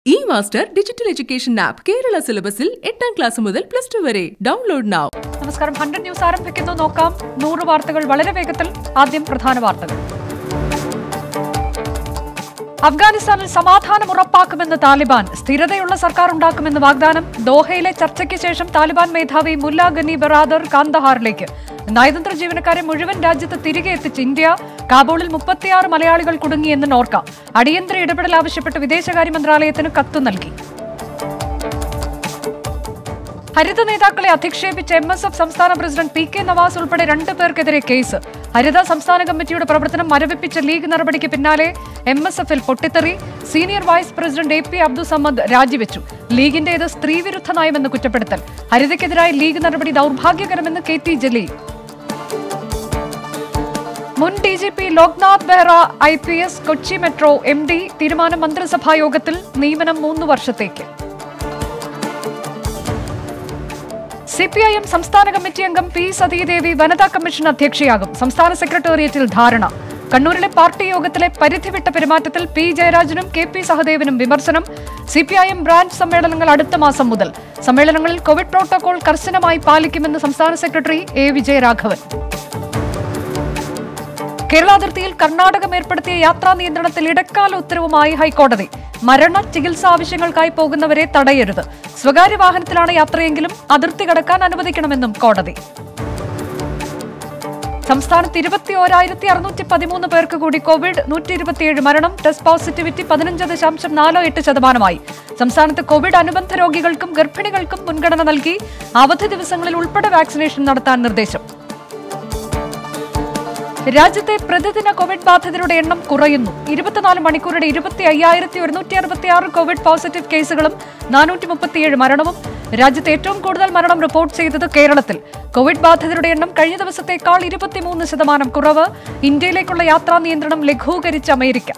E master digital education app Kerala സിലബസിൽ എട്ടാം class മുതൽ പ്ലസ് ടു വരെ ഡൗൺലോഡ് നൗ നമസ്കാരം ഹൺഡ്രഡ് ന്യൂസ് ആരംഭിക്കുന്നു നോക്കാം നൂറ് വാർത്തകൾ വളരെ വേഗത്തിൽ ആദ്യം പ്രധാന വാർത്തകൾ അഫ്ഗാനിസ്ഥാനിൽ സമാധാനം ഉറപ്പാക്കുമെന്ന് താലിബാൻ സ്ഥിരതയുള്ള സർക്കാർ ഉണ്ടാക്കുമെന്ന് വാഗ്ദാനം ദോഹയിലെ ചർച്ചയ്ക്ക് ശേഷം താലിബാൻ മേധാവി മുല്ല ഗനി ബറാദർ കാന്തഹാറിലേക്ക് നയതന്ത്ര ജീവനക്കാരെ മുഴുവൻ രാജ്യത്ത് തിരികെ എത്തിച്ച് ഇന്ത്യ കാബൂളിൽ മുപ്പത്തിയാറ് മലയാളികൾ കുടുങ്ങിയെന്ന് നോർക്ക അടിയന്തര ഇടപെടൽ ആവശ്യപ്പെട്ട് വിദേശകാര്യ മന്ത്രാലയത്തിന് കത്ത് നൽകി ഹരിത നേതാക്കളെ അധിക്ഷേപിച്ച് എം എസ് എഫ് സംസ്ഥാന പ്രസിഡന്റ് പി കെ നവാസ് ഉൾപ്പെടെ രണ്ടു പേർക്കെതിരെ കേസ് ഹരിത സംസ്ഥാന കമ്മിറ്റിയുടെ പ്രവർത്തനം മരവിപ്പിച്ച ലീഗ് നടപടിക്ക് പിന്നാലെ എം എസ് എഫിൽ പൊട്ടിത്തെറി senior vice president A P Abdussamad രാജിവെച്ചു ലീഗിന്റേത് സ്ത്രീവിരുദ്ധ നയമെന്ന് കുറ്റപ്പെടുത്തൽ ഹരിതയ്ക്കെതിരായ ലീഗ് നടപടി ദൗർഭാഗ്യകരമെന്ന് കെ ടി ജലീൽ മുൻ D G P Loknath Behera I P S Kochi metro M D തീരുമാനം മന്ത്രിസഭാ യോഗത്തിൽ നിയമനം മൂന്ന് വർഷത്തേക്ക് സി പി ഐ എം സംസ്ഥാന കമ്മിറ്റി അംഗം പി സതീദേവി വനിതാ കമ്മീഷൻ അധ്യക്ഷയാകും സംസ്ഥാന സെക്രട്ടേറിയറ്റിൽ ധാരണ കണ്ണൂരിലെ പാർട്ടി യോഗത്തിലെ പരിധിവിട്ട പെരുമാറ്റത്തിൽ പി ജയരാജനും കെ പി സഹദേവനും വിമർശനം C P I M branch സമ്മേളനങ്ങൾ അടുത്ത മാസം മുതൽ സമ്മേളനങ്ങളിൽ കോവിഡ് പ്രോട്ടോകോൾ കർശനമായി പാലിക്കുമെന്ന് സംസ്ഥാന സെക്രട്ടറി എ വിജയരാഘവൻ കേരള അതിർത്തിയിൽ കർണാടകം ഏർപ്പെടുത്തിയ യാത്രാ നിയന്ത്രണത്തിൽ ഇടക്കാല ഉത്തരവുമായി ഹൈക്കോടതി മരണ ചികിത്സാ ആവശ്യങ്ങൾക്കായി പോകുന്നവരെ തടയരുത് സ്വകാര്യ വാഹനത്തിലാണ് യാത്രയെങ്കിലും അതിർത്തി കടക്കാൻ അനുവദിക്കണമെന്നും കോടതി സംസ്ഥാനത്ത് ഇരുപത്തി ഓരായിരത്തി അറുന്നൂറ്റി പതിമൂന്ന് പേർക്ക് കൂടി കോവിഡ് നൂറ്റി ഇരുപത്തിയേഴ് മരണം ടെസ്റ്റ് പോസിറ്റിവിറ്റി പതിനഞ്ച് ദശാംശം നാലോ എട്ട് ശതമാനമായി സംസ്ഥാനത്ത് കോവിഡ് അനുബന്ധ രോഗികൾക്കും ഗർഭിണികൾക്കും മുൻഗണന നൽകി അവധി ദിവസങ്ങളിൽ ഉൾപ്പെടെ വാക്സിനേഷൻ നടത്താൻ നിർദ്ദേശം രാജ്യത്തെ പ്രതിദിന കോവിഡ് ബാധിതരുടെ എണ്ണം കുറയുന്നു ഇരുപത്തിനാല് മണിക്കൂറുടെ ഇരുപത്തി അയ്യായിരത്തി ഒരുന്നൂറ്റി അറുപത്തി ആറ് കോവിഡ് പോസിറ്റീവ് കേസുകളും നാനൂറ്റി മുപ്പത്തിയേഴ് മരണവും രാജ്യത്ത് ഏറ്റവും കൂടുതൽ മരണം റിപ്പോർട്ട് ചെയ്തത് കേരളത്തിൽ കോവിഡ് ബാധിതരുടെ എണ്ണം കഴിഞ്ഞ ദിവസത്തേക്കാൾ ഇരുപത്തിമൂന്ന് ശതമാനം കുറവ് ഇന്ത്യയിലേക്കുള്ള യാത്രാ നിയന്ത്രണം ലഘൂകരിച്ച് അമേരിക്ക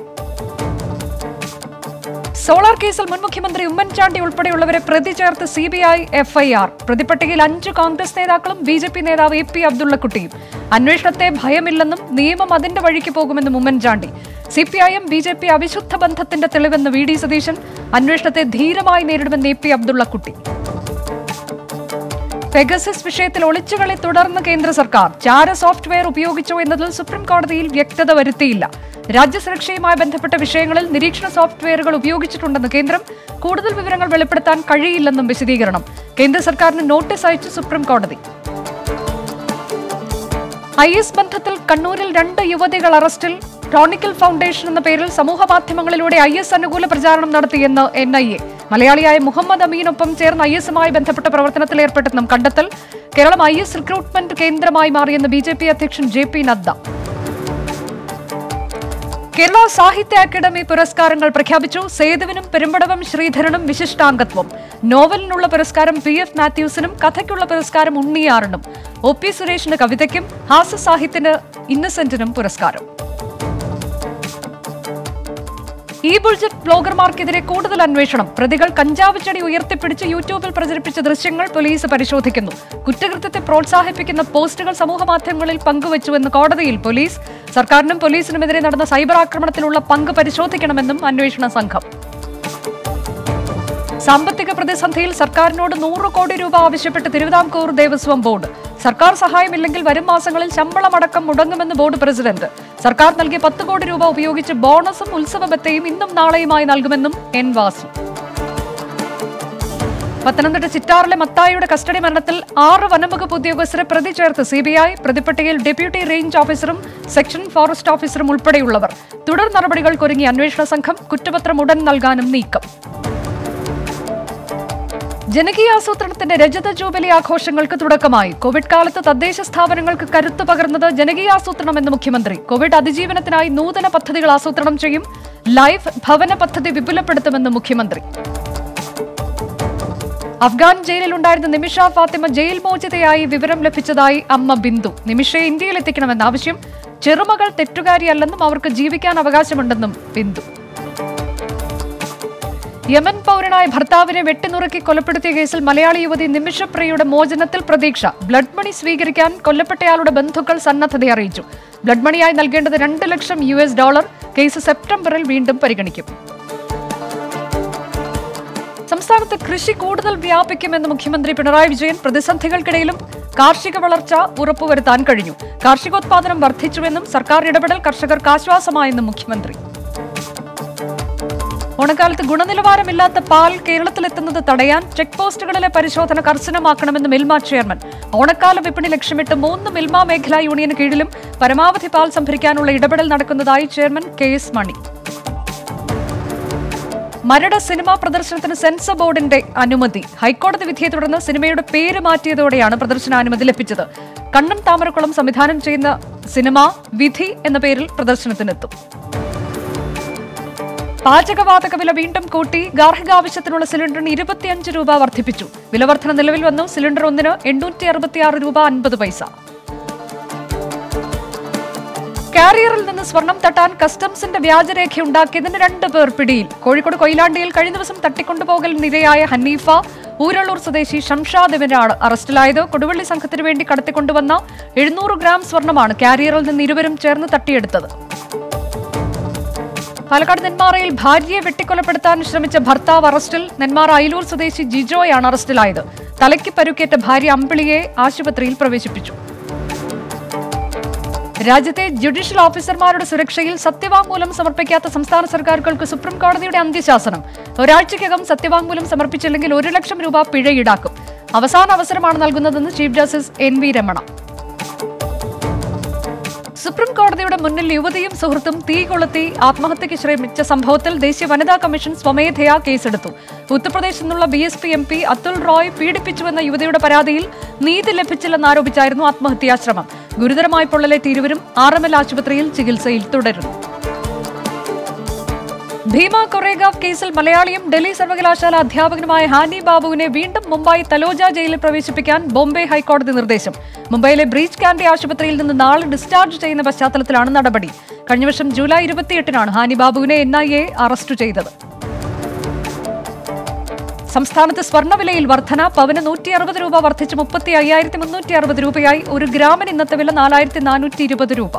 സോളാർ കേസിൽ മുൻ മുഖ്യമന്ത്രി ഉമ്മൻചാണ്ടി ഉൾപ്പെടെയുള്ളവരെ പ്രതി ചേർത്ത് സി ബി ഐ എഫ്ഐആർ പ്രതിപട്ടികയിൽ അഞ്ച് കോൺഗ്രസ് നേതാക്കളും ബി ജെ പി നേതാവ് എ പി അബ്ദുള്ളക്കുട്ടിയും അന്വേഷണത്തെ ഭയമില്ലെന്നും നിയമം അതിന്റെ വഴിക്ക് പോകുമെന്നും Oommen Chandy C P I M B J P അവിശുദ്ധ ബന്ധത്തിന്റെ തെളിവെന്ന് വി ഡി സതീശൻ അന്വേഷണത്തെ ധീരമായി നേരിടുമെന്ന് എ പി അബ്ദുള്ളക്കുട്ടി പെഗസസ് വിഷയത്തിൽ ഒളിച്ചുകളി തുടർന്ന് കേന്ദ്ര സർക്കാർ ചാര സോഫ്റ്റ്വെയർ ഉപയോഗിച്ചോ എന്നതിൽ സുപ്രീം കോടതിയിൽ വ്യക്തത വരുത്തിയില്ല രാജ്യസുരക്ഷയുമായി ബന്ധപ്പെട്ട വിഷയങ്ങളിൽ നിരീക്ഷണ സോഫ്റ്റ്വെയറുകൾ ഉപയോഗിച്ചിട്ടുണ്ടെന്ന് കേന്ദ്രം കൂടുതൽ വിവരങ്ങൾ വെളിപ്പെടുത്താൻ കഴിയില്ലെന്നും വിശദീകരണം കേന്ദ്ര സർക്കാരിന് നോട്ടീസ് അയച്ചു സുപ്രീം കോടതി ഐ എസ് ബന്ധത്തിൽ കണ്ണൂരിൽ രണ്ട് യുവതികൾ അറസ്റ്റിൽ ക്രോണിക്കൽ ഫൗണ്ടേഷൻ എന്ന പേരിൽ സമൂഹ മാധ്യമങ്ങളിലൂടെ ഐ എസ് അനുകൂല പ്രചാരണം നടത്തിയെന്ന് എൻ ഐ എ മലയാളിയായ മുഹമ്മദ് അമീനൊപ്പം ചേർന്ന് ഐ എസുമായി ബന്ധപ്പെട്ട പ്രവർത്തനത്തിൽ ഏർപ്പെട്ടെന്നും കണ്ടെത്തൽ കേരളം ഐ എസ് റിക്രൂട്ട്മെന്റ് കേന്ദ്രമായി മാറിയെന്ന് ബി ജെ പി അധ്യക്ഷൻ ജെ പി നദ്ദ കേരള സാഹിത്യ അക്കാദമി പുരസ്കാരങ്ങൾ പ്രഖ്യാപിച്ചു സേതുവിനും പെരുമ്പടവം ശ്രീധരനും വിശിഷ്ടാംഗത്വം നോവലിനുള്ള പുരസ്കാരം പി എഫ് മാത്യൂസിനും കഥയ്ക്കുള്ള പുരസ്കാരം ഉണ്ണിയാറിനും ഒ പി സുരേഷിന് കവിതയ്ക്കും ഹാസ്യ സാഹിത്യത്തിന് ഇന്നസെന്റിനും പുരസ്കാരം ഈ ബുൾജറ്റ് ബ്ലോഗർമാർക്കെതിരെ കൂടുതൽ അന്വേഷണം പ്രതികൾ കഞ്ചാവ് ചെടി ഉയർത്തിപ്പിടിച്ച് യൂട്യൂബിൽ പ്രചരിപ്പിച്ച ദൃശ്യങ്ങൾ പോലീസ് പരിശോധിക്കുന്നു കുറ്റകൃത്യത്തെ പ്രോത്സാഹിപ്പിക്കുന്ന പോസ്റ്റുകൾ സമൂഹമാധ്യമങ്ങളിൽ പങ്കുവച്ചുവെന്ന് കോടതിയിൽ പോലീസ് സർക്കാരിനും പോലീസിനുമെതിരെ നടന്ന സൈബർ ആക്രമണത്തിലുള്ള പങ്ക് പരിശോധിക്കണമെന്നും അന്വേഷണ സംഘം സാമ്പത്തിക പ്രതിസന്ധിയിൽ സർക്കാരിനോട് നൂറ് കോടി രൂപ ആവശ്യപ്പെട്ട് തിരുവിതാംകൂർ ദേവസ്വം ബോർഡ് സർക്കാർ സഹായമില്ലെങ്കിൽ വരും മാസങ്ങളിൽ ശമ്പളമടക്കം മുടങ്ങുമെന്ന് ബോർഡ് പ്രസിഡന്റ് സർക്കാർ നൽകിയ പത്ത് കോടി രൂപ ഉപയോഗിച്ച് ബോണസും ഉത്സവബത്തയും ഇന്നും നാളെയുമായി നൽകുമെന്നും എൻ വാസു പത്തനംതിട്ട ചിറ്റാറിലെ മത്തായിയുടെ കസ്റ്റഡി മരണത്തിൽ ആറ് വനംവകുപ്പ് ഉദ്യോഗസ്ഥരെ പ്രതി ചേർത്ത് സിബിഐ പ്രതിപട്ടികയിൽ ഡെപ്യൂട്ടി റേഞ്ച് ഓഫീസറും സെക്ഷൻ ഫോറസ്റ്റ് ഓഫീസറും ഉൾപ്പെടെയുള്ളവർ തുടർ നടപടികൾക്കൊരുങ്ങി അന്വേഷണ സംഘം കുറ്റപത്രം ഉടൻ നൽകാനും നീക്കം ജനകീയാസൂത്രണത്തിന്റെ രജത ജൂബിലി ആഘോഷങ്ങൾക്ക് തുടക്കമായി കോവിഡ് കാലത്ത് തദ്ദേശ സ്ഥാപനങ്ങൾക്ക് കരുത്ത് പകർന്നത് ജനകീയാസൂത്രണം എന്ന് മുഖ്യമന്ത്രി കോവിഡ് അതിജീവനത്തിനായി നൂതന പദ്ധതികൾ ആസൂത്രണം ചെയ്യും ലൈഫ് ഭവന പദ്ധതി വിപുലപ്പെടുത്തുമെന്ന് മുഖ്യമന്ത്രി അഫ്ഗാൻ ജയിലിലുണ്ടായിരുന്ന നിമിഷ ഫാത്തിമ ജയിൽ മോചിതയായി വിവരം ലഭിച്ചതായി അമ്മ ബിന്ദു നിമിഷയെ ഇന്ത്യയിലെത്തിക്കണമെന്ന ആവശ്യം ചെറുമകൾ തെറ്റുകാരിയല്ലെന്നും അവർക്ക് ജീവിക്കാൻ അവകാശമുണ്ടെന്നും ബിന്ദു യമൻ പൗരനായ ഭർത്താവിനെ വെട്ടിനുറുക്കി കൊലപ്പെടുത്തിയ കേസിൽ മലയാളി യുവതി നിമിഷപ്രിയയുടെ മോചനത്തിൽ പ്രതീക്ഷ ബ്ലഡ് മണി സ്വീകരിക്കാൻ കൊല്ലപ്പെട്ടയാളുടെ ബന്ധുക്കൾ സന്നദ്ധത അറിയിച്ചു ബ്ലഡ് മണിയായി നൽകേണ്ടത് രണ്ട് ലക്ഷം യു എസ് ഡോളർ കേസ് സെപ്റ്റംബറിൽ വീണ്ടും പരിഗണിക്കും സംസ്ഥാനത്ത് കൃഷി കൂടുതൽ വ്യാപിക്കുമെന്ന് മുഖ്യമന്ത്രി പിണറായി വിജയൻ പ്രതിസന്ധികൾക്കിടയിലും കാർഷിക വളർച്ച ഉറപ്പുവരുത്താൻ കഴിഞ്ഞു കാർഷികോത്പാദനം വർദ്ധിച്ചുവെന്നും സർക്കാർ ഇടപെടൽ കർഷകർക്ക് ആശ്വാസമായെന്നും മുഖ്യമന്ത്രി ഓണക്കാലത്ത് ഗുണനിലവാരമില്ലാത്ത പാൽ കേരളത്തിലെത്തുന്നത് തടയാൻ ചെക്ക് പോസ്റ്റുകളിലെ പരിശോധന കർശനമാക്കണമെന്ന് മിൽമ ചെയർമാൻ ഓണക്കാല വിപണി ലക്ഷ്യമിട്ട് മൂന്ന് മിൽമ മേഖലാ യൂണിയന് കീഴിലും പരമാവധി പാൽ സംഭരിക്കാനുള്ള ഇടപെടൽ നടക്കുന്നതായി chairman K S Mani Maradu cinema പ്രദർശനത്തിന് സെൻസർ ബോർഡിന്റെ അനുമതി ഹൈക്കോടതി വിധിയെ തുടർന്ന് സിനിമയുടെ പേര് മാറ്റിയതോടെയാണ് പ്രദർശനാനുമതി ലഭിച്ചത് കണ്ണൻ താമരക്കുളം സംവിധാനം ചെയ്യുന്ന സിനിമ വിധി എന്ന പേരിൽ പ്രദർശനത്തിനെത്തും പാചകവാതക വില വീണ്ടും കൂട്ടി ഗാർഹിക ആവശ്യത്തിനുള്ള സിലിണ്ടറിന് ഇരുപത്തിയഞ്ച് രൂപ വർദ്ധിപ്പിച്ചു വിലവർധന നിലവിൽ വന്നു സിലിണ്ടർ ഒന്നിന് എണ്ണൂറ്റി അറുപത്തിയാറ് രൂപ അൻപത് പൈസ കാരിയറിൽ നിന്ന് സ്വർണം തട്ടാൻ കസ്റ്റംസിന്റെ വ്യാജരേഖ ഉണ്ടാക്കിയതിന് രണ്ട് പേർ പിടിയിൽ കോഴിക്കോട് കൊയിലാണ്ടിയിൽ കഴിഞ്ഞ ദിവസം തട്ടിക്കൊണ്ടുപോകൽ നിരയായ ഹനീഫ ഊരള്ളൂർ സ്വദേശി ഷംഷാദ് എന്നിവരാണ് അറസ്റ്റിലായത് കൊടുവള്ളി സംഘത്തിനു വേണ്ടി കടത്തിക്കൊണ്ടുവന്ന എഴുന്നൂറ് ഗ്രാം സ്വർണമാണ് കാരിയറിൽ നിന്ന് ഇരുവരും ചേർന്ന് തട്ടിയെടുത്തത് പാലക്കാട് നെന്മാറയിൽ ഭാര്യയെ വെട്ടിക്കൊലപ്പെടുത്താൻ ശ്രമിച്ച ഭർത്താവ് അറസ്റ്റിൽ നെന്മാറ അയിലൂർ സ്വദേശി ജിജോയാണ് അറസ്റ്റിലായത് തലയ്ക്ക് പരുക്കേറ്റ ഭാര്യ അമ്പിളിയെ ആശുപത്രിയിൽ പ്രവേശിപ്പിച്ചു രാജ്യത്തെ ജുഡീഷ്യൽ ഓഫീസർമാരുടെ സുരക്ഷയിൽ സത്യവാങ്മൂലം സമർപ്പിക്കാത്ത സംസ്ഥാന സർക്കാരുകൾക്ക് സുപ്രീം കോടതിയുടെ അന്ത്യശാസനം ഒരാഴ്ചയ്ക്കകം സത്യവാങ്മൂലം സമർപ്പിച്ചില്ലെങ്കിൽ ഒരു ലക്ഷം രൂപ പിഴ ഈടാക്കും അവസാന അവസരമാണ് നൽകുന്നതെന്ന് chief justice N V Ramana supreme കോടതിയുടെ മുന്നിൽ യുവതിയും സുഹൃത്തും തീ കൊളുത്തി ആത്മഹത്യയ്ക്ക് ശ്രമിച്ച സംഭവത്തിൽ ദേശീയ വനിതാ കമ്മീഷൻ സ്വമേധയാ കേസെടുത്തു ഉത്തർപ്രദേശിൽ നിന്നുള്ള B S P M P Atul Rai പീഡിപ്പിച്ചുവെന്ന യുവതിയുടെ പരാതിയിൽ നീതി ലഭിച്ചില്ലെന്നാരോപിച്ചായിരുന്നു ആത്മഹത്യാശ്രമം ഗുരുതരമായി പൊള്ളലേറ്റ ഇരുവരും ആർ എം എൽ ആശുപത്രിയിൽ ചികിത്സയിൽ തുടരുന്നു ഭീമ കൊറേഗാവ് കേസിൽ മലയാളിയും ഡൽഹി സർവകലാശാല അധ്യാപകനുമായ ഹാനി ബാബുവിനെ വീണ്ടും മുംബൈ തലോജ ജയിലിൽ പ്രവേശിപ്പിക്കാൻ ബോംബെ ഹൈക്കോടതി നിർദ്ദേശം മുംബൈയിലെ ബ്രീച്ച് കാൻഡി ആശുപത്രിയിൽ നിന്ന് നാളെ ഡിസ്ചാർജ് ചെയ്യുന്ന പശ്ചാത്തലത്തിലാണ് നടപടി കഴിഞ്ഞ വർഷം ജൂലൈ ഇരുപത്തിയെട്ടിനാണ് ഹാനി ബാബുവിനെ എൻ ഐ എ അറസ്റ്റ് ചെയ്തത് സംസ്ഥാനത്ത് സ്വർണ്ണവിലയിൽ വർധന പവന് നൂറ്റി അറുപത് രൂപ വർദ്ധിച്ച് മുപ്പത്തി അയ്യായിരത്തി മുന്നൂറ്റി അറുപത് രൂപയായി ഒരു ഗ്രാമിന് ഇന്നത്തെ വില നാലായിരത്തി നാനൂറ്റി ഇരുപത് രൂപ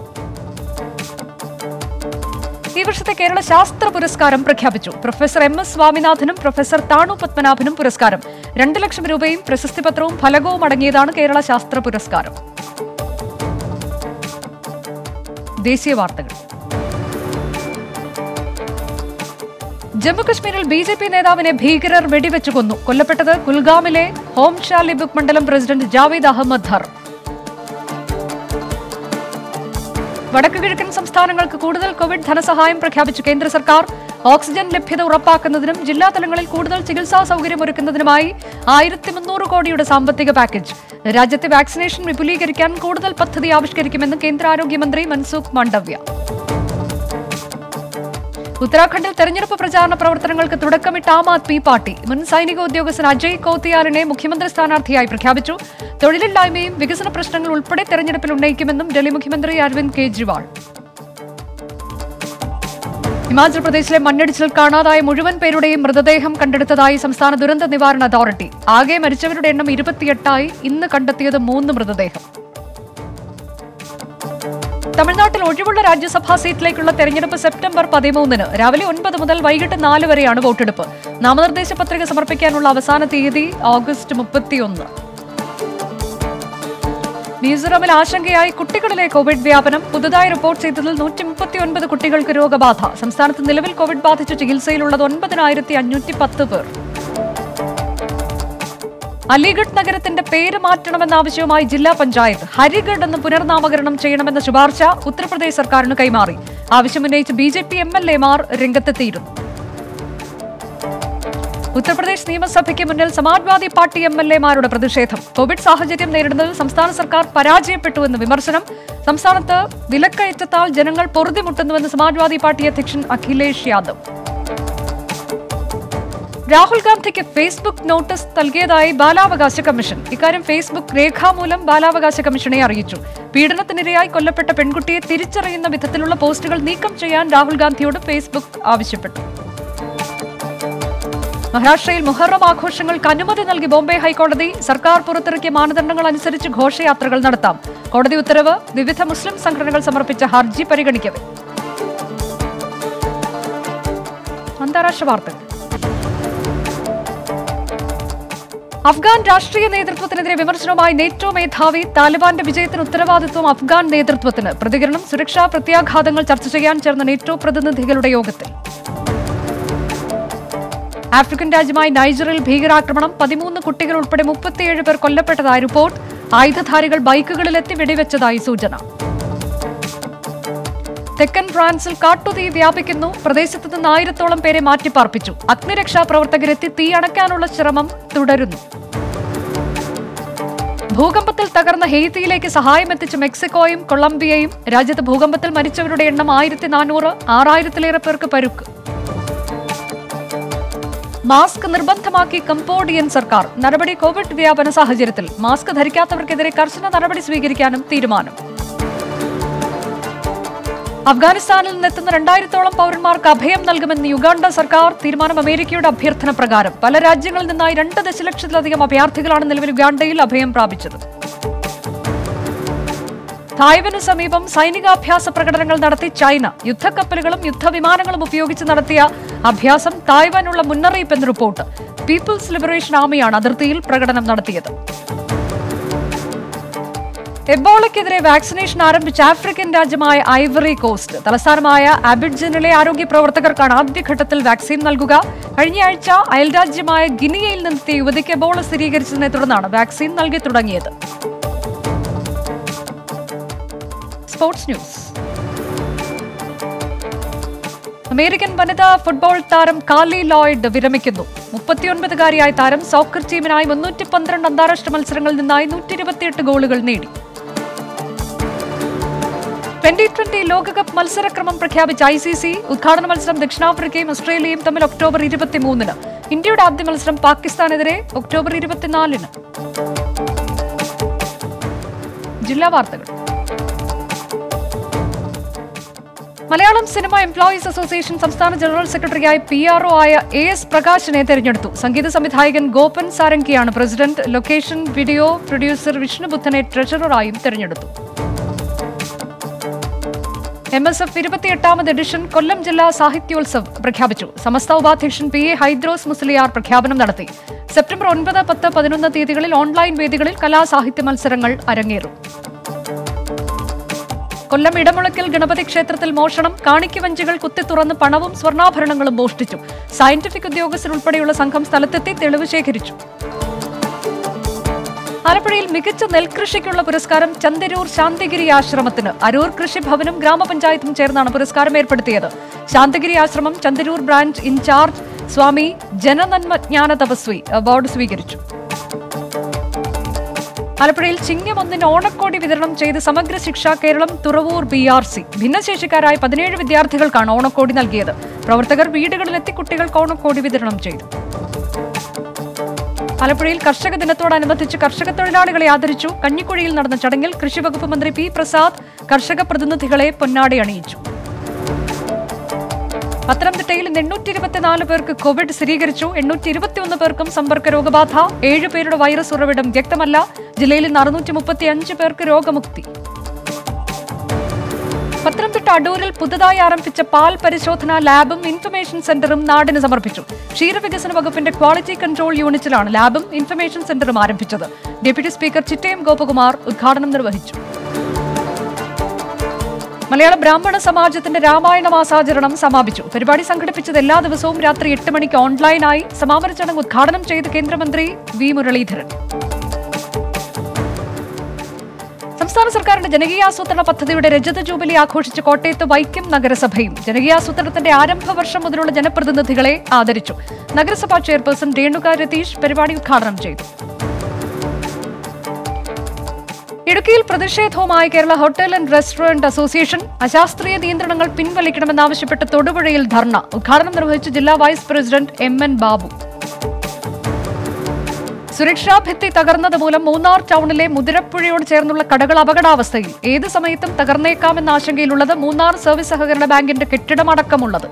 ഈ വർഷത്തെ കേരള ശാസ്ത്ര പുരസ്കാരം പ്രഖ്യാപിച്ചു പ്രൊഫസർ എം എസ് സ്വാമിനാഥനും പ്രൊഫസർ താണു പത്മനാഭനും പുരസ്കാരം രണ്ട് ലക്ഷം രൂപയും പ്രശസ്തി പത്രവും ഫലകവും അടങ്ങിയതാണ് കേരള ശാസ്ത്ര പുരസ്കാരം ദേശീയ വാർത്തകൾ ജമ്മുകശ്മീരിൽ ബി ജെ പി നേതാവിനെ ഭീകരർ വെടിവെച്ചു കൊന്നു കൊല്ലപ്പെട്ടത് കുൽഗാമിലെ ഹോം ഷാലിബുക് മണ്ഡലം പ്രസിഡന്റ് ജാവേദ് അഹമ്മദ് ധർ വടക്കു കിഴക്കൻ സംസ്ഥാനങ്ങൾക്ക് കൂടുതൽ കോവിഡ് ധനസഹായം പ്രഖ്യാപിച്ചു കേന്ദ്ര സർക്കാർ ഓക്സിജൻ ലഭ്യത ഉറപ്പാക്കുന്നതിനും ജില്ലാ തലങ്ങളിൽ കൂടുതൽ ചികിത്സാ സൗകര്യം ഒരുക്കുന്നതിനുമായി ആയിരത്തി മുന്നൂറ് കോടിയുടെ സാമ്പത്തിക പാക്കേജ് രാജ്യത്തെ വാക്സിനേഷൻ വിപുലീകരിക്കാൻ കൂടുതൽ പദ്ധതി ആവിഷ്കരിക്കുമെന്ന് കേന്ദ്ര ആരോഗ്യമന്ത്രി മൻസുഖ് മാണ്ഡവ്യ ഉത്തരാഖണ്ഡിൽ തെരഞ്ഞെടുപ്പ് പ്രചാരണ പ്രവർത്തനങ്ങൾക്ക് തുടക്കമിട്ട ആം ആദ്മി പാർട്ടി മുൻ സൈനിക ഉദ്യോഗസ്ഥൻ അജയ് കൌത്തിയാലിനെ മുഖ്യമന്ത്രി സ്ഥാനാർത്ഥിയായി പ്രഖ്യാപിച്ചു തൊഴിലില്ലായ്മയും വികസന പ്രശ്നങ്ങൾ ഉൾപ്പെടെ തെരഞ്ഞെടുപ്പിൽ ഉന്നയിക്കുമെന്നും ഡൽഹി മുഖ്യമന്ത്രി അരവിന്ദ് കെജ്രിവാൾ ഹിമാചൽ പ്രദേശിലെ മണ്ണിടിച്ചിൽ കാണാതായ മുഴുവൻ പേരുടെയും മൃതദേഹം കണ്ടെടുത്തതായി സംസ്ഥാന ദുരന്ത നിവാരണ അതോറിറ്റി ആകെ മരിച്ചവരുടെ എണ്ണം ഇരുപത്തിയെട്ടായി ഇന്ന് കണ്ടെത്തിയത് മൂന്ന് മൃതദേഹം തമിഴ്നാട്ടിൽ ഒഴിവുള്ള രാജ്യസഭാ സീറ്റിലേക്കുള്ള തെരഞ്ഞെടുപ്പ് സെപ്റ്റംബർ പതിമൂന്നിന് രാവിലെ ഒൻപത് മുതൽ വൈകിട്ട് നാല് വരെയാണ് വോട്ടെടുപ്പ് നാമനിർദ്ദേശ പത്രിക സമർപ്പിക്കാനുള്ള അവസാന തീയതി ഓഗസ്റ്റ് മുപ്പത്തിയൊന്ന് മിസോറാമിൽ ആശങ്കയായി കുട്ടികളിലെ കോവിഡ് വ്യാപനം പുതുതായി റിപ്പോർട്ട് ചെയ്തതിൽ നൂറ്റി മുപ്പത്തിയൊൻപത് കുട്ടികൾക്ക് രോഗബാധ സംസ്ഥാനത്ത് നിലവിൽ കോവിഡ് ബാധിച്ച് ചികിത്സയിലുള്ളത് ഒൻപതിനായിരത്തി അഞ്ഞൂറ്റി പത്ത് പേർ അലിഗഡ് നഗരത്തിന്റെ പേര് മാറ്റണമെന്ന ആവശ്യവുമായി ജില്ലാ പഞ്ചായത്ത് ഹരിഗഡ് എന്ന് പുനർനാമകരണം ചെയ്യണമെന്ന ശുപാർശ ഉത്തർപ്രദേശ് സർക്കാരിന് കൈമാറി ആവശ്യമുന്നയിച്ച് B J P M L എമാർ രംഗത്തെത്തിയിരുന്നു ഉത്തർപ്രദേശ് നിയമസഭയ്ക്ക് മുന്നിൽ സമാജ്വാദി പാർട്ടി എം എൽ എമാരുടെ പ്രതിഷേധം കോവിഡ് സാഹചര്യം നേരിടുന്നതിൽ സംസ്ഥാന സർക്കാർ പരാജയപ്പെട്ടുവെന്ന് വിമർശനം സംസ്ഥാനത്ത് വിലക്കയറ്റത്താൽ ജനങ്ങൾ പൊറുതിമുട്ടുന്നുവെന്ന് സമാജ്വാദി പാർട്ടി അധ്യക്ഷൻ അഖിലേഷ് യാദവ് രാഹുൽ ഗാന്ധിക്ക് ഫേസ്ബുക്ക് നോട്ടീസ് നൽകിയതായി ബാലാവകാശ കമ്മീഷൻ ഇക്കാര്യം ഫേസ്ബുക്ക് രേഖാമൂലം ബാലാവകാശ കമ്മീഷനെ അറിയിച്ചു പീഡനത്തിനിരയായി കൊല്ലപ്പെട്ട പെൺകുട്ടിയെ തിരിച്ചറിയുന്ന വിധത്തിലുള്ള പോസ്റ്റുകൾ നീക്കം ചെയ്യാൻ രാഹുൽ ഗാന്ധിയോട് ഫേസ്ബുക്ക് ആവശ്യപ്പെട്ടു മഹാരാഷ്ട്രയിൽ മുഹറം ആഘോഷങ്ങൾക്ക് അനുമതി നൽകി ബോംബെ ഹൈക്കോടതി സർക്കാർ പുറത്തിറക്കിയ മാനദണ്ഡങ്ങൾ അനുസരിച്ച് ഘോഷയാത്രകൾ നടത്താം കോടതി ഉത്തരവ് വിവിധ മുസ്ലിം സംഘടനകൾ സമർപ്പിച്ച ഹർജി പരിഗണിക്കവെ അന്താരാഷ്ട്ര വാർത്തകൾ അഫ്ഗാൻ രാഷ്ട്രീയ നേതൃത്വത്തിനെതിരെ വിമർശനവുമായി നേറ്റോ മേധാവി താലിബാന്റെ വിജയത്തിന് ഉത്തരവാദിത്വം അഫ്ഗാൻ നേതൃത്വത്തിന് പ്രതികരണം സുരക്ഷാ പ്രത്യാഘാതങ്ങൾ ചർച്ച ചെയ്യാൻ ചേർന്ന നേറ്റോ പ്രതിനിധികളുടെ യോഗത്തിൽ ആഫ്രിക്കൻ രാജ്യമായ നൈജറിൽ ഭീകരാക്രമണം പതിമൂന്ന് കുട്ടികൾ ഉൾപ്പെടെ മുപ്പത്തിയേഴ് പേർ കൊല്ലപ്പെട്ടതായി റിപ്പോർട്ട് ആയുധധാരികൾ ബൈക്കുകളിലെത്തി വെടിവെച്ചതായി സൂചന തെക്കൻ ഫ്രാൻസിൽ കാട്ടുതീ വ്യാപിക്കുന്നു പ്രദേശത്ത് നിന്ന് ആയിരത്തോളം പേരെ മാറ്റിപ്പാർപ്പിച്ചു അഗ്നിരക്ഷാ പ്രവർത്തകരെത്തി തീ അണയ്ക്കാനുള്ള ശ്രമം തുടരുന്നു ഭൂകമ്പത്തിൽ തകർന്ന ഹെയ്ത്തിയിലേക്ക് സഹായം എത്തിച്ച മെക്സിക്കോയും കൊളംബിയയും രാജ്യത്ത് ഭൂകമ്പത്തിൽ മരിച്ചവരുടെ എണ്ണം ആയിരത്തി നാനൂറ് ആറായിരത്തിലേറെ പേർക്ക് പരുക്ക് മാസ്ക് നിർബന്ധമാക്കി കംബോഡിയൻ സർക്കാർ നടപടി കോവിഡ് വ്യാപന സാഹചര്യത്തിൽ മാസ്ക് ധരിക്കാത്തവർക്കെതിരെ കർശന നടപടി സ്വീകരിക്കാനും തീരുമാനം അഫ്ഗാനിസ്ഥാനിൽ നിന്നെത്തുന്ന രണ്ടായിരത്തോളം പൗരന്മാർക്ക് അഭയം നൽകുമെന്ന് യുഗാണ്ട സർക്കാർ തീരുമാനം അമേരിക്കയുടെ അഭ്യർത്ഥന പ്രകാരം പല രാജ്യങ്ങളിൽ നിന്നായി രണ്ട് ദശലക്ഷത്തിലധികം അഭയാർത്ഥികളാണ് നിലവിൽ യുഗാണ്ടയിൽ അഭയം പ്രാപിച്ചത് തായ്വന് സമീപം സൈനികാഭ്യാസ പ്രകടനങ്ങൾ നടത്തി ചൈന യുദ്ധക്കപ്പലുകളും യുദ്ധവിമാനങ്ങളും ഉപയോഗിച്ച് നടത്തിയ അഭ്യാസം തായ്വാനുള്ള മുന്നറിയിപ്പ് എന്ന് റിപ്പോർട്ട് പീപ്പിൾസ് ലിബറേഷൻ ആർമിയാണ് അതിർത്തിയിൽ പ്രകടനം നടത്തിയത് എബോളയ്ക്കെതിരെ വാക്സിനേഷൻ ആരംഭിച്ച ആഫ്രിക്കൻ രാജ്യമായ ഐവറി കോസ്റ്റ് തലസ്ഥാനമായ അബിഡ്ജനിലെ ആരോഗ്യ പ്രവർത്തകർക്കാണ് ആദ്യഘട്ടത്തിൽ വാക്സിൻ നൽകുക കഴിഞ്ഞയാഴ്ച അയൽരാജ്യമായ ഗിനിയയിൽ നിന്നെത്തിയ യുവതിക്ക് എബോള സ്ഥിരീകരിച്ചതിനെ തുടർന്നാണ് വാക്സിൻ നൽകി തുടങ്ങിയത് സ്പോർട്സ് ന്യൂസ് അമേരിക്കൻ വനിതാ ഫുട്ബോൾ താരം കാലി ലോയിഡ് വിരമിക്കുന്നു മുപ്പത്തിയൊൻപതുകാരിയായ താരം സോക്കർ ടീമിനായി മുന്നൂറ്റി പന്ത്രണ്ട് അന്താരാഷ്ട്ര മത്സരങ്ങളിൽ നിന്നായി നൂറ്റി ഇരുപത്തിയെട്ട് ഗോളുകൾ നേടി ട്വന്റി ട്വന്റി ലോകകപ്പ് മത്സരക്രമം പ്രഖ്യാപിച്ച ഐ സി സി ഉദ്ഘാടന മത്സരം ദക്ഷിണാഫ്രിക്കയും ഓസ്ട്രേലിയയും തമ്മിൽ ഒക്ടോബർ ഇരുപത്തിമൂന്നിന് ഇന്ത്യയുടെ ആദ്യ മത്സരം പാകിസ്ഥാനെതിരെ ഒക്ടോബർ ഇരുപത്തിനാലിന് ജില്ലാ വാർത്തകൾ മലയാളം സിനിമ എംപ്ലോയീസ് അസോസിയേഷൻ സംസ്ഥാന ജനറൽ സെക്രട്ടറിയായി പി ആർ ഒ ആയ എ എസ് പ്രകാശിനെ തെരഞ്ഞെടുത്തു സംഗീത സംവിധായകൻ ഗോപൻ സാരംഗിയാണ് പ്രസിഡന്റ് ലൊക്കേഷൻ വീഡിയോ പ്രൊഡ്യൂസർ വിഷ്ണുബുദ്ധനെ ട്രഷററായും തെരഞ്ഞെടുത്തു എം എസ് എഫ് ഇരുപത്തിയെട്ടാമത് എഡിഷൻ കൊല്ലം ജില്ലാ സാഹിത്യോത്സവ് പ്രഖ്യാപിച്ചു സമസ്ത ഉപാധ്യക്ഷൻ പി എ ഹൈദ്രോസ് മുസ്ലിയാർ പ്രഖ്യാപനം നടത്തി സെപ്റ്റംബർ ഒൻപത് പത്ത് പതിനൊന്ന് തീയതികളിൽ ഓൺലൈൻ വേദികളിൽ കലാസാഹിത്യ മത്സരങ്ങൾ അരങ്ങേറും കൊല്ലം ഇടമുളക്കൽ ഗണപതി ക്ഷേത്രത്തിൽ മോഷണം കാണിക്കവഞ്ചികൾ കുത്തിത്തുറന്ന് പണവും സ്വർണ്ണാഭരണങ്ങളും മോഷ്ടിച്ചു സയന്റിഫിക് ഉദ്യോഗസ്ഥരുൾപ്പെടെയുള്ള സംഘം സ്ഥലത്തെത്തി തെളിവ് ശേഖരിച്ചു ആലപ്പുഴയിൽ മികച്ച നെൽകൃഷിക്കുള്ള പുരസ്കാരം ചന്ദരൂർ ശാന്തിഗിരി ആശ്രമത്തിന് അരൂർ കൃഷിഭവനും ഗ്രാമപഞ്ചായത്തും ചേർന്നാണ് പുരസ്കാരം ഏർപ്പെടുത്തിയത് ശാന്തിഗിരി ആശ്രമം ചന്ദരൂർ ബ്രാഞ്ച് ഇൻചാർജ് സ്വാമി ജനനന്മ ജ്ഞാന തപസ്വി അവാർഡ് സ്വീകരിച്ചു ആലപ്പുഴയിൽ ചിങ്ങം ഒന്നിന് ഓണക്കോടി വിതരണം ചെയ്ത് സമഗ്ര ശിക്ഷ Keralam Thuravoor B R C ഭിന്നശേഷിക്കാരായ പതിനേഴ് വിദ്യാർത്ഥികൾക്കാണ് ഓണക്കോടി നൽകിയത് പ്രവർത്തകർ വീടുകളിലെത്തി കുട്ടികൾക്ക് ഓണക്കോടി വിതരണം ചെയ്തു ആലപ്പുഴയിൽ കർഷക ദിനത്തോടനുബന്ധിച്ച് കർഷക തൊഴിലാളികളെ ആദരിച്ചു കഞ്ഞിക്കുഴിയിൽ നടന്ന ചടങ്ങിൽ കൃഷിവകുപ്പ് മന്ത്രി പി പ്രസാദ് കർഷക പ്രതിനിധികളെ പൊന്നാടി അണിയിച്ചു പത്തനംതിട്ടയിൽ ഇന്ന് എണ്ണൂറ്റി ഇരുപത്തിനാല് പേർക്ക് കോവിഡ് സ്ഥിരീകരിച്ചു എണ്ണൂറ്റി ഇരുപത്തിയൊന്ന് പേർക്കും സമ്പർക്ക രോഗബാധ ഏഴ് പേരുടെ വൈറസ് ഉറവിടം വ്യക്തമല്ല ജില്ലയിൽ ഇന്ന് അറുന്നൂറ്റി മുപ്പത്തി അഞ്ച് പേർക്ക് രോഗമുക്തി പത്തനംതിട്ട അടൂരിൽ പുതുതായി ആരംഭിച്ച പാൽ പരിശോധനാ ലാബും ഇൻഫർമേഷൻ സെന്ററും നാടിന് സമർപ്പിച്ചു ക്ഷീരവികസന വകുപ്പിന്റെ ക്വാളിറ്റി കൺട്രോൾ യൂണിറ്റിലാണ് ലാബും ഇൻഫർമേഷൻ സെന്ററും ആരംഭിച്ചത് ഡെപ്യൂട്ടി സ്പീക്കർ ചിറ്റയം ഗോപകുമാർ ഉദ്ഘാടനം നിർവഹിച്ചു മലയാള ബ്രാഹ്മണ സമാജത്തിന്റെ രാമായണ മാസാചരണം സമാപിച്ചു പരിപാടി സംഘടിപ്പിച്ചത് എല്ലാ ദിവസവും രാത്രി എട്ട് മണിക്ക് ഓൺലൈനായി സമാപന ചടങ്ങ് ഉദ്ഘാടനം ചെയ്ത് കേന്ദ്രമന്ത്രി വി മുരളീധരൻ സംസ്ഥാന സർക്കാരിന്റെ ജനകീയാസൂത്രണ പദ്ധതിയുടെ രജത ജൂബിലി ആഘോഷിച്ച് കോട്ടയത്ത് വൈക്കം നഗരസഭയും ജനകീയാസൂത്രണത്തിന്റെ ആരംഭ വർഷം മുതലുള്ള ജനപ്രതിനിധികളെ ആദരിച്ചു നഗരസഭാ ചെയർപേഴ്സൺ രേണുക രതീഷ് പരിപാടി ഉദ്ഘാടനം ചെയ്തു ഇടുക്കിയിൽ പ്രതിഷേധവുമായി Kerala hotel and restaurant association അശാസ്ത്രീയ നിയന്ത്രണങ്ങൾ പിൻവലിക്കണമെന്നാവശ്യപ്പെട്ട് തൊടുപുഴയിൽ ധർണ ഉദ്ഘാടനം നിർവഹിച്ച ജില്ലാ vice president M N Babu സുരക്ഷാ ഭിത്തി തകർന്നത് മൂലം മൂന്നാർ ടൗണിലെ മുതിരപ്പുഴയോട് ചേർന്നുള്ള കടകൾ അപകടാവസ്ഥയിൽ ഏത് സമയത്തും തകർന്നേക്കാമെന്ന ആശങ്കയിലുള്ളത് മൂന്നാർ സർവീസ് സഹകരണ ബാങ്കിന്റെ കെട്ടിടമടക്കമുള്ളത്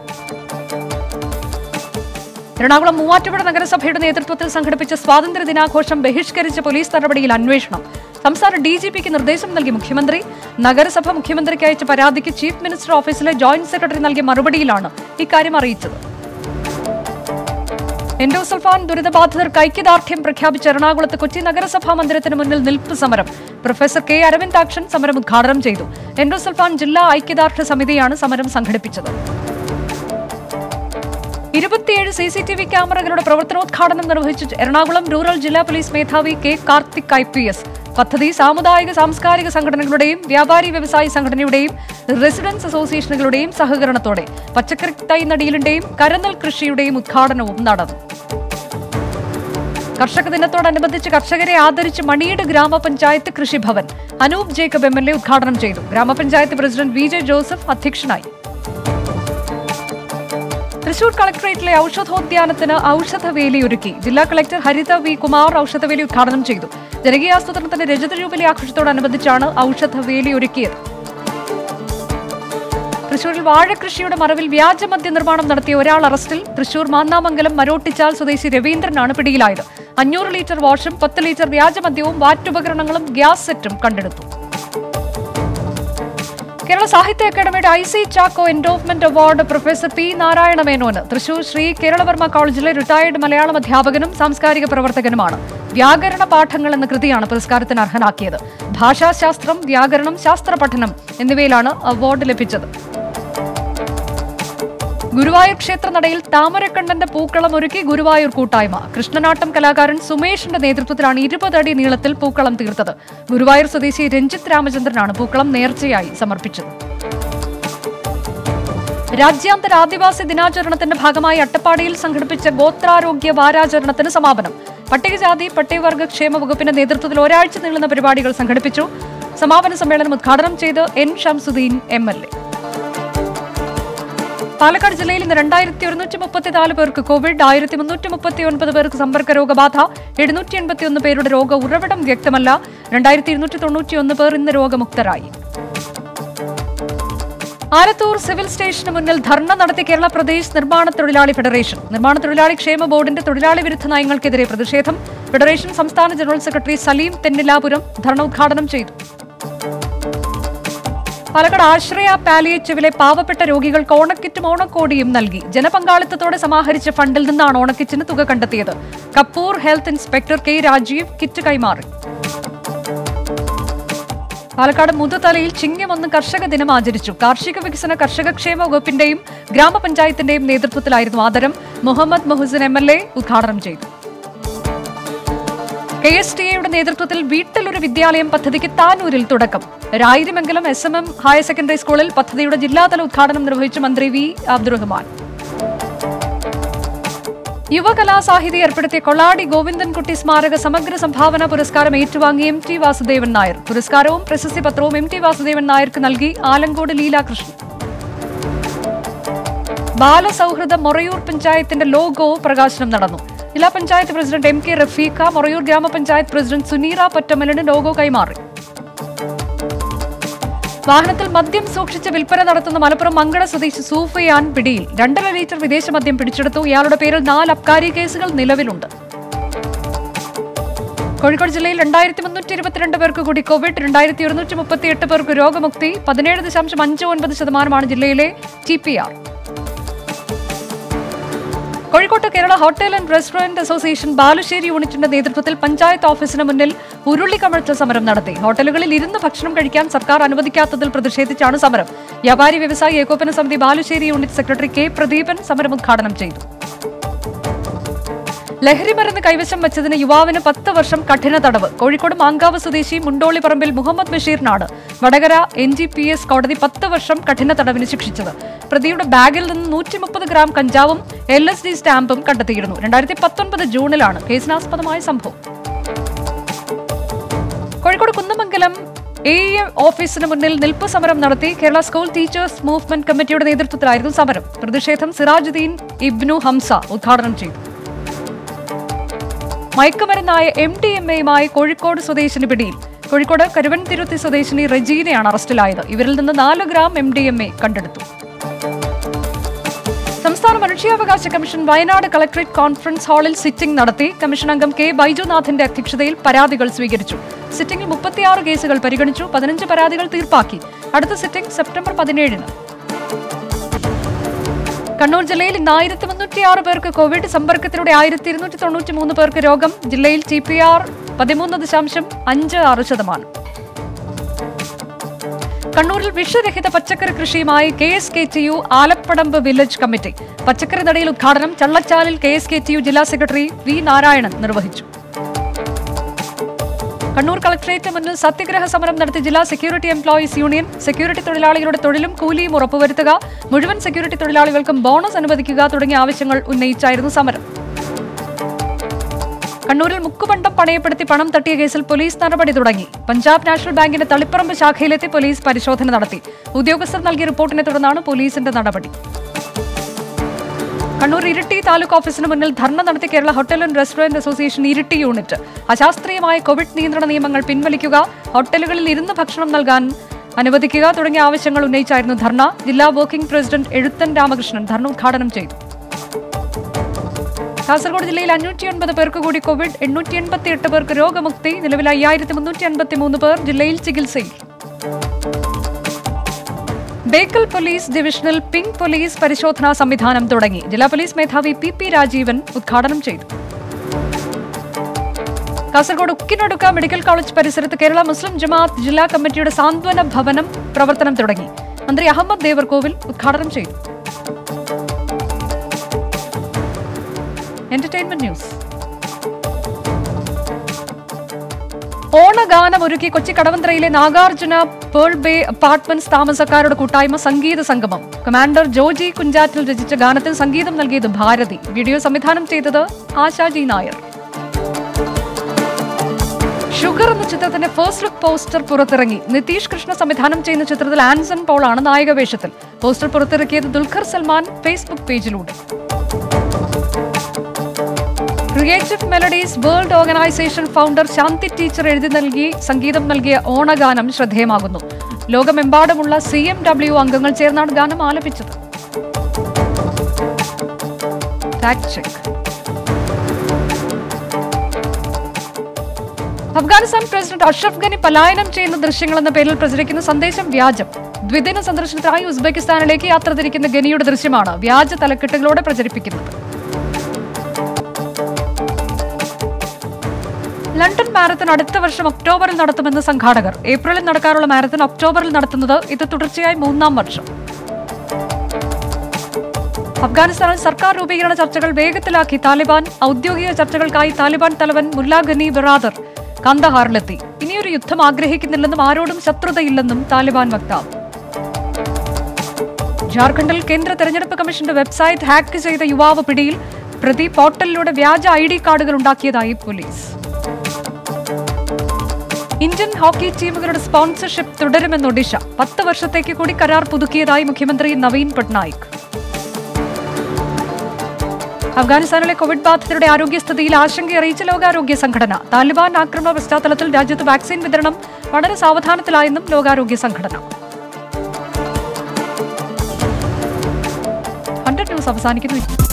എറണാകുളം മൂവാറ്റുപുഴ നഗരസഭയുടെ നേതൃത്വത്തിൽ സംഘടിപ്പിച്ച സ്വാതന്ത്ര്യ ദിനാഘോഷം ബഹിഷ്കരിച്ച പോലീസ് നടപടിയിൽ അന്വേഷണം സംസ്ഥാന ഡി ജി പിക്ക് നിർദ്ദേശം നൽകി മുഖ്യമന്ത്രി നഗരസഭ മുഖ്യമന്ത്രിക്ക് അയച്ച പരാതിക്ക് ചീഫ് മിനിസ്റ്റർ ഓഫീസിലെ ജോയിന്റ് സെക്രട്ടറി നൽകിയ മറുപടിയിലാണ് ഇക്കാര്യം അറിയിച്ചത് എൻഡോസൾഫാൻ ദുരിതബാധിതർക്ക് ഐക്യദാർഢ്യം പ്രഖ്യാപിച്ച എറണാകുളത്ത് കൊച്ചി നഗരസഭാ മന്ദിരത്തിന് മുന്നിൽ നിൽപ്പ് സമരം പ്രൊഫസർ കെ അരവിന്ദാക്ഷൻ സമരം ഉദ്ഘാടനം ചെയ്തു എൻഡോസൾഫാൻ ജില്ലാ ഐക്യദാർഢ്യ സമിതിയാണ് സമരം സംഘടിപ്പിച്ചത് ഇരുപത്തിയേഴ് സി സി ടി വി ക്യാമറകളുടെ പ്രവർത്തനോദ്ഘാടനം നിർവഹിച്ചു എറണാകുളം റൂറൽ ജില്ലാ പോലീസ് മേധാവി K Karthik I P S പദ്ധതി സാമുദായിക സാംസ്കാരിക സംഘടനകളുടെയും വ്യാപാരി വ്യവസായി സംഘടനയുടെയും റെസിഡൻസ് അസോസിയേഷനുകളുടെയും സഹകരണത്തോടെ പച്ചക്കറി തൈ നടീലിന്റെയും കരനെൽ കൃഷിയുടെയും ഉദ്ഘാടനവും നടന്നു കർഷക ദിനത്തോടനുബന്ധിച്ച് കർഷകരെ ആദരിച്ച് മണിയുടെ ഗ്രാമപഞ്ചായത്ത് കൃഷിഭവൻ Anoop Jacob M L A ഉദ്ഘാടനം ചെയ്തു ഗ്രാമപഞ്ചായത്ത് പ്രസിഡന്റ് വി ജെ ജോസഫ് അധ്യക്ഷനായി തൃശൂർ കളക്ടറേറ്റിലെ ഔഷധോദ്യാനത്തിന് ഔഷധവേലി ഒരുക്കി ജില്ലാ കളക്ടർ ഹരിത വി കുമാർ ഔഷധവേലി ഉദ്ഘാടനം ചെയ്തു ജനകീയാസൂത്രണത്തിന്റെ രജത ജൂബിലി ആഘോഷത്തോടനുബന്ധിച്ചാണ് ഔഷധവേലി ഒരുക്കിയത് തൃശൂരിൽ വാഴകൃഷിയുടെ മറവിൽ വ്യാജമദ്യ നിർമ്മാണം നടത്തിയ ഒരാൾ അറസ്റ്റിൽ തൃശൂർ മാന്നാമംഗലം മരോട്ടിച്ചാൽ സ്വദേശി രവീന്ദ്രനാണ് പിടിയിലായത് അഞ്ഞൂറ് ലിറ്റർ വാഷും പത്ത് ലിറ്റർ വ്യാജമദ്യവും വാറ്റുപകരണങ്ങളും ഗ്യാസ് സെറ്റും കണ്ടെടുത്തു കേരള സാഹിത്യ അക്കാദമിയുടെ I C Chacko endowment award professor P Narayana മേനോന് തൃശൂർ ശ്രീ കേരളവർമ്മ കോളേജിലെ റിട്ടയർഡ് മലയാളം അധ്യാപകനും സാംസ്കാരിക പ്രവർത്തകനുമാണ് വ്യാകരണ പാഠങ്ങൾ എന്ന കൃതിയാണ് പുരസ്കാരത്തിന് അർഹനാക്കിയത് ഭാഷാശാസ്ത്രം വ്യാകരണം ശാസ്ത്ര പഠനം എന്നിവയിലാണ് അവാർഡ് ലഭിച്ചത് ഗുരുവായൂർ ക്ഷേത്രനടയിൽ താമരക്കണ്ണന്റെ പൂക്കളം ഒരുക്കി ഗുരുവായൂർ കൂട്ടായ്മ കൃഷ്ണനാട്ടം കലാകാരൻ സുമേഷിന്റെ നേതൃത്വത്തിലാണ് ഇരുപത് അടി നീളത്തിൽ പൂക്കളം തീർത്തത് ഗുരുവായൂർ സ്വദേശി രഞ്ജിത്ത് രാമചന്ദ്രനാണ് പൂക്കളം നേർച്ചയായി സമർപ്പിച്ചത് രാജ്യാന്തര ആദിവാസി ദിനാചരണത്തിന്റെ ഭാഗമായി അട്ടപ്പാടിയിൽ സംഘടിപ്പിച്ച ഗോത്രാരോഗ്യ വാരാചരണത്തിന് സമാപനം പട്ടികജാതി പട്ടികവർഗ ക്ഷേമ വകുപ്പിന്റെ നേതൃത്വത്തിൽ ഒരാഴ്ച നീളുന്ന പരിപാടികൾ സംഘടിപ്പിച്ചു സമാപന സമ്മേളനം ഉദ്ഘാടനം ചെയ്ത് N Shamsuddin M L A Palakkad ജില്ലയിൽ ഇന്ന് രണ്ടായിരത്തി ഒരുന്നൂറ്റി മുപ്പത്തിനാല് പേർക്ക് കോവിഡ് ആയിരത്തി മുന്നൂറ്റി മുപ്പത്തി ഒൻപത് പേർക്ക് സമ്പർക്ക രോഗബാധ എഴുന്നൂറ്റി എൺപത്തിയൊന്ന് പേരുടെ രോഗ ഉറവിടം വ്യക്തമല്ല രണ്ടായിരത്തി ഇരുന്നൂറ്റി തൊണ്ണൂറ്റിയൊന്ന് പേർ ഇന്ന് രോഗമുക്തരായി ആലത്തൂർ സിവിൽ സ്റ്റേഷന് മുന്നിൽ ധർണ നടത്തി കേരള പ്രദേശ് നിർമ്മാണ തൊഴിലാളി ഫെഡറേഷൻ നിർമ്മാണ തൊഴിലാളി ക്ഷേമ ബോർഡിന്റെ തൊഴിലാളി വിരുദ്ധ നയങ്ങൾക്കെതിരെ പ്രതിഷേധം ഫെഡറേഷൻ സംസ്ഥാന ജനറൽ സെക്രട്ടറി സലീം തെന്നിലാപുരം ധർണ ഉദ്ഘാടനം ചെയ്തു പാലക്കാട് ആശ്രയ പാലിയേറ്റീവിലെ പാവപ്പെട്ട രോഗികൾക്ക് ഓണക്കിറ്റും ഓണക്കോടിയും നൽകി ജനപങ്കാളിത്തത്തോടെ സമാഹരിച്ച ഫണ്ടിൽ നിന്നാണ് ഓണക്കിറ്റിന് തുക കണ്ടെത്തിയത് Kappur health inspector K Rajeev kit കൈമാറി പാലക്കാട് മുതുതലയിൽ ചിങ്ങമൊന്ന് കർഷക ദിനം ആചരിച്ചു കാർഷിക വികസന കർഷക ക്ഷേമ വകുപ്പിന്റെയും ഗ്രാമപഞ്ചായത്തിന്റെയും നേതൃത്വത്തിലായിരുന്നു ആദരം Muhammad Mohsin M L A ഉദ്ഘാടനം ചെയ്തു കെ എസ് ടി എയുടെ നേതൃത്വത്തിൽ വീട്ടിലൊരു വിദ്യാലയം പദ്ധതിക്ക് താനൂരിൽ തുടക്കം Rayiramangalam S M M higher secondary സ്കൂളിൽ പദ്ധതിയുടെ ജില്ലാതല ഉദ്ഘാടനം നിർവഹിച്ചു മന്ത്രി വി അബ്ദുറഹ്മാൻ യുവകലാസാഹിതി ഏർപ്പെടുത്തിയ കൊള്ളാടി ഗോവിന്ദൻകുട്ടി സ്മാരക സമഗ്ര സംഭാവന പുരസ്കാരം ഏറ്റുവാങ്ങി എം ടി വാസുദേവൻ നായർ പുരസ്കാരവും പ്രശസ്തി പത്രവും എം ടി വാസുദേവൻ നായർക്ക് നൽകി ആലങ്കോട് ലീലാകൃഷ്ണൻ ബാലസൗഹൃദ മൊറയൂർ പഞ്ചായത്തിന്റെ ലോഗോ പ്രകാശനം നടന്നു ജില്ലാ പഞ്ചായത്ത് president M K Rafeeqa Morayur ഗ്രാമപഞ്ചായത്ത് പ്രസിഡന്റ് സുനീറ പൊറ്റമലിന് ലോഗോ കൈമാറി വാഹനത്തിൽ മദ്യം സൂക്ഷിച്ച് വിൽപ്പന നടത്തുന്ന മലപ്പുറം മങ്കട സ്വദേശി സൂഫിയാൻ പിടിയിൽ രണ്ടര ലിറ്റർ വിദേശ മദ്യം പിടിച്ചെടുത്തു ഇയാളുടെ പേരിൽ നാല് അബ്കാരി കേസുകൾ നിലവിലുണ്ട് കോഴിക്കോട് ജില്ലയിൽ രണ്ടായിരത്തി മുന്നൂറ്റി ഇരുപത്തിരണ്ട് പേർക്ക് കൂടി കോവിഡ് രണ്ടായിരത്തി ഒരുന്നൂറ്റി മുപ്പത്തി എട്ട് പേർക്ക് രോഗമുക്തി പതിനേഴ് ദശാംശം അഞ്ച് ഒൻപത് ശതമാനമാണ് ജില്ലയിലെ ടി പി ആർ കോഴിക്കോട്ട് Kerala hotel and restaurant association Balussery യൂണിറ്റിന്റെ നേതൃത്വത്തിൽ പഞ്ചായത്ത് ഓഫീസിന് മുന്നിൽ ഉരുളിക്കമഴ്ത്ത സമരം നടത്തി ഹോട്ടലുകളിൽ ഇരുന്ന് ഭക്ഷണം കഴിക്കാൻ സർക്കാർ അനുവദിക്കാത്തതിൽ പ്രതിഷേധിച്ചാണ് സമരം വ്യാപാരി വ്യവസായി ഏകോപന സമിതി Balussery unit secretary K Pradeepan സമരം ഉദ്ഘാടനം ചെയ്തു ലഹരി മരുന്ന് കൈവശം വെച്ചതിന് യുവാവിന് പത്ത് വർഷം കഠിന തടവ് കോഴിക്കോട് മാങ്കാവ് സ്വദേശി മുണ്ടോളി പറമ്പിൽ മുഹമ്മദ് ബഷീറിനാണ് Vadakara N G P S കോടതി പത്ത് വർഷം കഠിന തടവിന് ശിക്ഷിച്ചത് പ്രതിയുടെ ബാഗിൽ നിന്ന് നൂറ്റി മുപ്പത് ഗ്രാം കഞ്ചാവും എൽ എസ് ഡി സ്റ്റാമ്പും കണ്ടെത്തിയിരുന്നു രണ്ടായിരത്തി പത്തൊൻപത് ജൂണിലാണ് കേസിനാസ്പദമായ സംഭവം കോഴിക്കോട് കുന്നമംഗലം എ എം ഓഫീസിന് മുന്നിൽ നിൽപ്പ് സമരം നടത്തി കേരള സ്കൂൾ ടീച്ചേഴ്സ് മൂവ്മെന്റ് കമ്മിറ്റിയുടെ നേതൃത്വത്തിലായിരുന്നു സമരം പ്രതിഷേധം സിറാജുദ്ദീൻ ഇബ്നു ഹംസ ഉദ്ഘാടനം ചെയ്തു മയക്കുമരുന്നായ എം ഡി എം എയുമായി കോഴിക്കോട് സ്വദേശിനി പിടിയിൽ കോഴിക്കോട് കരുവൻതിരുത്തി സ്വദേശിനി റെജീനയാണ് അറസ്റ്റിലായത് ഇവരിൽ നിന്ന് നാല് gram M D M A കണ്ടെടുത്തു സംസ്ഥാന മനുഷ്യാവകാശ കമ്മീഷൻ വയനാട് കളക്ടറേറ്റ് കോൺഫറൻസ് ഹാളിൽ സിറ്റിംഗ് നടത്തി കമ്മീഷൻ അംഗം കെ ബൈജുനാഥിന്റെ അധ്യക്ഷതയിൽ പരാതികൾ സ്വീകരിച്ചു സിറ്റിംഗിൽ മുപ്പത്തിയാറ് കേസുകൾ പരിഗണിച്ചു പതിനഞ്ച് പരാതികൾ തീർപ്പാക്കി അടുത്ത സിറ്റിംഗ് സെപ്റ്റംബർ പതിനേഴിന് കണ്ണൂർ ജില്ലയിൽ ഇന്ന് ആയിരത്തി മുന്നൂറ്റി ആറ് പേർക്ക് കോവിഡ് സമ്പർക്കത്തിലൂടെ ആയിരത്തി ഇരുന്നൂറ്റി തൊണ്ണൂറ്റി മൂന്ന് പേർക്ക് രോഗം ജില്ലയിൽ ടി പി ആർ പതിമൂന്ന് ദശാംശം അഞ്ച് ആറ് ശതമാനം കണ്ണൂരിൽ വിഷരഹിത പച്ചക്കറി കൃഷിയുമായി K S K T U Alappadamba village committee പച്ചക്കറി നടയിൽ ഉദ്ഘാടനം ചള്ളച്ചാലിൽ K S K T U ജില്ലാ സെക്രട്ടറി വി നാരായണൻ നിർവഹിച്ചു കണ്ണൂർ കളക്ടറേറ്റ് മുന്നിൽ സത്യഗ്രഹ സമരം നടത്തി ജില്ലാ സെക്യൂരിറ്റി എംപ്ലോയീസ് യൂണിയൻ സെക്യൂരിറ്റി തൊഴിലാളികളുടെ തൊഴിലും കൂലിയും ഉറപ്പുവരുത്തുക മുഴുവൻ സെക്യൂരിറ്റി തൊഴിലാളികൾക്കും ബോണസ് അനുവദിക്കുക തുടങ്ങിയ ആവശ്യങ്ങൾ ഉന്നയിച്ചായിരുന്നു സമരം കണ്ണൂരിൽ മുക്കുപണ്ടം പണയപ്പെടുത്തി പണം തട്ടിയ കേസിൽ പോലീസ് നടപടി തുടങ്ങി പഞ്ചാബ് നാഷണൽ ബാങ്കിന്റെ തളിപ്പറമ്പ് ശാഖയിലെത്തി പോലീസ് പരിശോധന നടത്തി ഉദ്യോഗസ്ഥർ നൽകിയ റിപ്പോർട്ടിനെ തുടർന്നാണ് പോലീസിന്റെ നടപടി കണ്ണൂർ ഇരിട്ടി താലൂക്ക് ഓഫീസിന് മുന്നിൽ ധർണ നടത്തി Kerala hotel and restaurant association Iritty unit അശാസ്ത്രീയമായ കോവിഡ് നിയന്ത്രണ നിയമങ്ങൾ പിൻവലിക്കുക ഹോട്ടലുകളിൽ ഇരുന്ന് ഭക്ഷണം നൽകാൻ അനുവദിക്കുക തുടങ്ങിയ ആവശ്യങ്ങൾ ഉന്നയിച്ചായിരുന്നു ധർണ ജില്ലാ വർക്കിംഗ് പ്രസിഡന്റ് എഴുത്തൻ രാമകൃഷ്ണൻ ധർണ ഉദ്ഘാടനം ചെയ്തു കാസർഗോഡ് ജില്ലയിൽ അഞ്ഞൂറ്റി ഒൻപത് പേർക്ക് കൂടി കോവിഡ് എണ്ണൂറ്റി എൺപത്തി എട്ട് പേർക്ക് രോഗമുക്തി നിലവിൽ അയ്യായിരത്തി മുന്നൂറ്റി അൻപത്തി മൂന്ന് പേർ ജില്ലയിൽ ചികിത്സയിൽ ബേക്കൽ പോലീസ് ഡിവിഷനിൽ പിങ്ക് പോലീസ് പരിശോധനാ സംവിധാനം തുടങ്ങി ജില്ലാ പോലീസ് മേധാവി പി പി രാജീവൻ ഉദ്ഘാടനം ചെയ്തു കാസർഗോഡ് ഉക്കിനടുക്ക മെഡിക്കൽ കോളേജ് പരിസരത്ത് കേരള മുസ്ലിം ജമാഅത്ത് ജില്ലാ കമ്മിറ്റിയുടെ സാന്ത്വന ഭവനം പ്രവർത്തനം തുടങ്ങി മന്ത്രി അഹമ്മദ് ദേവർകോവിൽ ഉദ്ഘാടനം ചെയ്തു എന്റർടൈൻമെന്റ് ന്യൂസ് ഓണഗാനം ഒരുക്കി കൊച്ചി കടവന്ത്രയിലെ നാഗാർജുന പേൾ ബേ അപ്പാർട്ട്മെന്റ്സ് താമസക്കാരുടെ കൂട്ടായ്മ സംഗീത സംഗമം കമാൻഡർ ജോജി കുഞ്ചാറ്റിൽ രചിച്ച ഗാനത്തിന് സംഗീതം നൽകിയത് ഭാരതി വീഡിയോ സംവിധാനം ചെയ്തത് ആശാജി നായർ ഷുഗർ എന്ന ചിത്രത്തിന്റെ ഫസ്റ്റ് ലുക്ക് പോസ്റ്റർ പുറത്തിറങ്ങി നിതീഷ് കൃഷ്ണ സംവിധാനം ചെയ്യുന്ന ചിത്രത്തിൽ ആൻസൺ പോളാണ് നായക വേഷത്തിൽ പോസ്റ്റർ പുറത്തിറക്കിയത് ദുൽഖർ സൽമാൻ ഫേസ്ബുക്ക് പേജിലൂടെ creative melodies world organisation founder Shanthi teacher എഴുതി നൽകി സംഗീതം നൽകിയ ഓണഗാനം ശ്രദ്ധേയമാകുന്നു ലോകമെമ്പാടുമുള്ള സി എം ഡബ്ല്യു അംഗങ്ങൾ ചേർന്നാണ് ഗാനം ആലപിച്ചത് Fact check. Afghanistan president Ashraf Ghani പലായനം ചെയ്യുന്ന ദൃശ്യങ്ങൾ എന്ന പേരിൽ പ്രചരിക്കുന്ന സന്ദേശം വ്യാജം ദ്വിദിന സന്ദർശനത്തിനായി ഉസ്ബെക്കിസ്ഥാനിലേക്ക് യാത്ര തിരിക്കുന്ന ഗനിയുടെ ദൃശ്യമാണ് വ്യാജ തലക്കെട്ടുകളോടെ പ്രചരിപ്പിക്കുന്നത് ലണ്ടൻ മാരത്തൺ അടുത്ത വർഷം ഒക്ടോബറിൽ നടത്തുമെന്ന് സംഘാടകർ ഏപ്രിലിൽ നടക്കാറുള്ള മാരത്തൺ ഒക്ടോബറിൽ നടത്തുന്നത് ഇത് തുടർച്ചയായി മൂന്നാം വർഷം അഫ്ഗാനിസ്ഥാനിൽ സർക്കാർ രൂപീകരണ ചർച്ചകൾ വേഗത്തിലാക്കി താലിബാൻ ഔദ്യോഗിക ചർച്ചകൾക്കായി താലിബാൻ തലവൻ മുല്ല ഗനി ബറാദർ കന്ദഹാറിലെത്തി ഇനിയൊരു യുദ്ധം ആഗ്രഹിക്കുന്നില്ലെന്നും ആരോടും ശത്രുതയില്ലെന്നും താലിബാൻ വക്താവ് ജാർഖണ്ഡിൽ കേന്ദ്ര തെരഞ്ഞെടുപ്പ് കമ്മീഷന്റെ വെബ്സൈറ്റ് ഹാക്ക് ചെയ്ത യുവാവ് പിടിയിൽ പ്രതി പോർട്ടലിലൂടെ വ്യാജ ഐ ഡി കാർഡുകൾ ഉണ്ടാക്കിയതായി പോലീസ് ഇന്ത്യൻ ഹോക്കി ടീമുകളുടെ സ്പോൺസർഷിപ്പ് തുടരുമെന്ന് ഒഡീഷ പത്ത് വർഷത്തേക്ക് കൂടി കരാർ പുതുക്കിയതായി മുഖ്യമന്ത്രി നവീൻ പട്നായിക് അഫ്ഗാനിസ്ഥാനിലെ കോവിഡ് ബാധിതരുടെ ആരോഗ്യസ്ഥിതിയിൽ ആശങ്ക അറിയിച്ച ലോകാരോഗ്യ സംഘടന താലിബാൻ ആക്രമണ പശ്ചാത്തലത്തിൽ രാജ്യത്ത് വാക്സിൻ വിതരണം വളരെ സാവധാനത്തിലായെന്നും ലോകാരോഗ്യ സംഘടന ഹൺഡ്രഡ് ന്യൂസ് അവസാനിക്കുന്നു